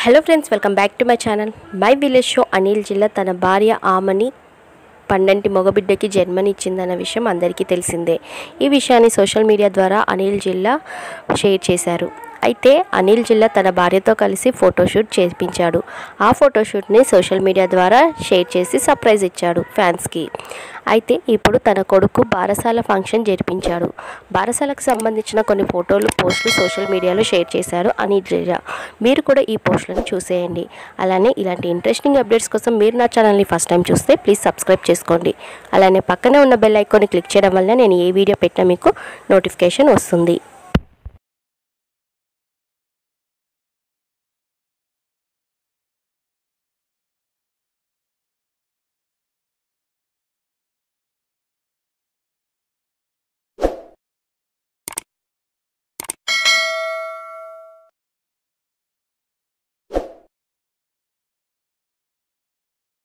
hello friends welcome back to my channel my village show Anil జిల్లా తన భార్య ఆమని పన్నెంటి మగబిడ్డకి జన్మనిచ్చిందన్న విషయం అందరికీ తెలిసిందే ఈ విషయాన్ని సోషల్ మీడియా ద్వారా అనిల్ జిల్లా షేర్ చేశారు అయితే అనిల్ జిల్లా తన భార్యతో కలిసి ఫోటోషూట్ చేపించాడు ఆ ఫోటోషూట్ని సోషల్ మీడియా ద్వారా షేర్ చేసి సర్ప్రైజ్ ఇచ్చాడు ఫ్యాన్స్కి అయితే ఇప్పుడు తన కొడుకు బారసాల ఫంక్షన్ జరిపించాడు బారసాలకు సంబంధించిన కొన్ని ఫోటోలు పోస్టులు సోషల్ మీడియాలో షేర్ చేశారు అనిల్ జిల్లా మీరు కూడా ఈ పోస్టులను చూసేయండి అలానే ఇలాంటి ఇంట్రెస్టింగ్ అప్డేట్స్ కోసం మీరు నా ఛానల్ని ఫస్ట్ టైం చూస్తే ప్లీజ్ సబ్స్క్రైబ్ చేసుకోండి అలానే పక్కనే ఉన్న బెల్ ఐకాన్ని క్లిక్ చేయడం వల్ల నేను ఏ వీడియో పెట్టినా మీకు నోటిఫికేషన్ వస్తుంది